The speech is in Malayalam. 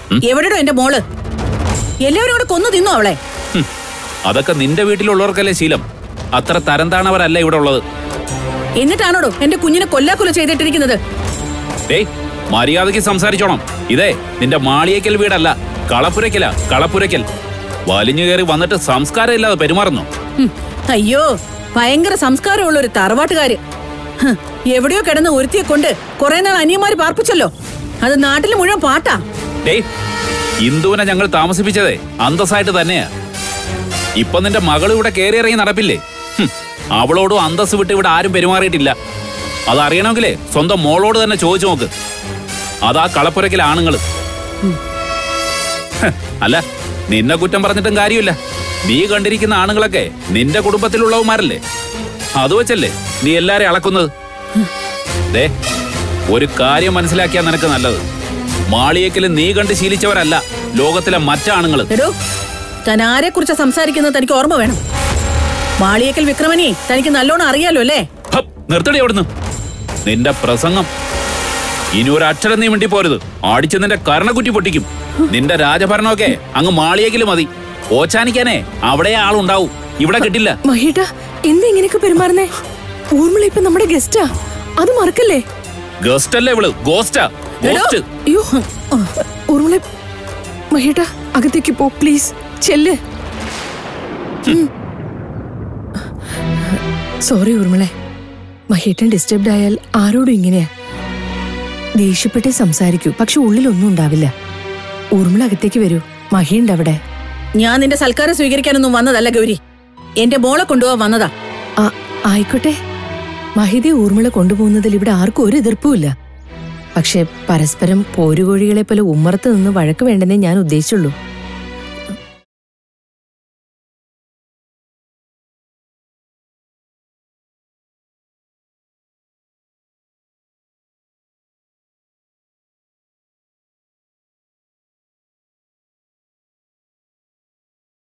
എവിടെയോ എന്റെ മോള് എല്ലാവരും കൂടെ കൊന്നു തിന്നോ അവളെ ഹും, അതൊക്കെ നിന്റെ വീട്ടിലുള്ളവർക്കല്ലേ ശീലം അത്ര തരം താണവരല്ല ഇവിടെ ഉള്ളത് എന്നിട്ടാണോടോ എന്റെ കുഞ്ഞിനെ കൊല്ലാക്കൊല ചെയ്തിട്ടിരിക്കുന്നത് ഡേയ് മര്യാദയ്ക്ക് സംസാരിച്ചോണം ഇതേ നിന്റെ മാളിയേക്കൽ വീടല്ല കളപ്പുരയ്ക്കല കളപ്പുരയ്ക്കൽ വലിഞ്ഞു കയറി വന്നിട്ട് സംസ്കാരം ഇല്ലാതെ പെരുമാറുന്നു ഹും, അയ്യോ ഭയങ്കര സംസ്കാരമുള്ള ഒരു തറവാട്ടുകാര് ഹ്, എവിടെയോ കിടന്ന് ഒരുത്തിയെ കൊണ്ട് കുറെ നാൾ അനിയന്മാര് പാർപ്പിച്ചല്ലോ അത് നാട്ടിൽ മുഴുവൻ പാട്ടാ ഡേയ് ഇന്ദുവിനെ ഞങ്ങൾ താമസിപ്പിച്ചതേ അന്തസ്സായിട്ട് തന്നെയാ ഇപ്പൊ നിന്റെ മകൾ ഇവിടെ കയറി ഇറങ്ങി നടപ്പില്ലേ ഹും, അവളോടും അന്തസ് വിട്ട് ഇവിടെ ആരും പെരുമാറിയിട്ടില്ല അതറിയണമെങ്കിലേ സ്വന്തം മോളോട് തന്നെ ചോദിച്ചു നോക്ക് അതാ കളപ്പുരക്കിലെ ആണുങ്ങള് ഹ്, അല്ല നിന്നെ കുറ്റം പറഞ്ഞിട്ടും കാര്യമില്ല നീ കണ്ടിരിക്കുന്ന ആണുങ്ങളൊക്കെ നിന്റെ കുടുംബത്തിലുള്ളവന്മാരല്ലേ അത് വെച്ചല്ലേ നീ എല്ലാരെയും അളക്കുന്നത് ദേ ഒരു കാര്യം മനസ്സിലാക്കിയാ നിനക്ക് നല്ലത് മാളിയേക്കല് നീ കണ്ട് ശീലിച്ചവരല്ല ലോകത്തിലെ മറ്റാണുങ്ങള് എടോ താൻ ആരെ കുറിച്ച് സംസാരിക്കുന്നത് തനിക്ക് ഓർമ്മ വേണം മാളിയേക്കൽ വിക്രമനെ തനിക്ക് നല്ലോണം അറിയാലോ അല്ലേ ഹപ്പ്, നിർത്തടി അവിടുന്ന് നിന്റെ പ്രസംഗം ഇനി ഒരു അക്ഷരം നീ മിണ്ടി പോരുത് അടിച്ച് നിന്റെ കരണക്കുറ്റി പൊട്ടിക്കും നിന്റെ രാജഭരണമൊക്കെ അങ്ങ് മാളിയേക്കല് മതി ഓച്ചാനിക്കാനേ അവിടെ ആളുണ്ടാവും ഇവിടെ കിട്ടില്ല മഹേട്ട എന്താ ഇങ്ങനെയൊക്കെ പെരുമാറുന്നേ ഊർമിള ഇപ്പൊ നമ്മുടെ ഗസ്റ്റാ അത് മറക്കല്ലേ ഗസ്റ്റ് അല്ലേ ഇവള് ഗോസ്റ്റാ ഗോസ്റ്റ് അയ്യോ ഊർമിള മഹേട്ട അകത്തേക്ക് പോ പ്ലീസ് ചെല്ല് സോറി ഊർമിളെ മഹേട്ടൻ ഡിസ്റ്റർബ്ഡ് ആയാൽ ആരോടും ഇങ്ങനെയാ ദേഷ്യപ്പെട്ടേ സംസാരിക്കൂ പക്ഷെ ഉള്ളിലൊന്നും ഉണ്ടാവില്ല ഊർമിള അകത്തേക്ക് വരൂ മഹിയുണ്ട് അവിടെ ഞാൻ നിന്റെ സൽക്കാരം സ്വീകരിക്കാനൊന്നും വന്നതല്ല ഗൗരി എന്റെ മോളെ കൊണ്ടുപോകാൻ വന്നതാ ആ, ആയിക്കോട്ടെ മഹിതയെ ഊർമിള കൊണ്ടുപോകുന്നതിൽ ഇവിടെ ആർക്കും ഒരു എതിർപ്പുമില്ല പക്ഷെ പരസ്പരം പോരുകോഴികളെ പോലെ ഉമ്മറത്ത് നിന്ന് വഴക്ക് വേണ്ടെന്നേ ഞാൻ ഉദ്ദേശിച്ചുള്ളൂ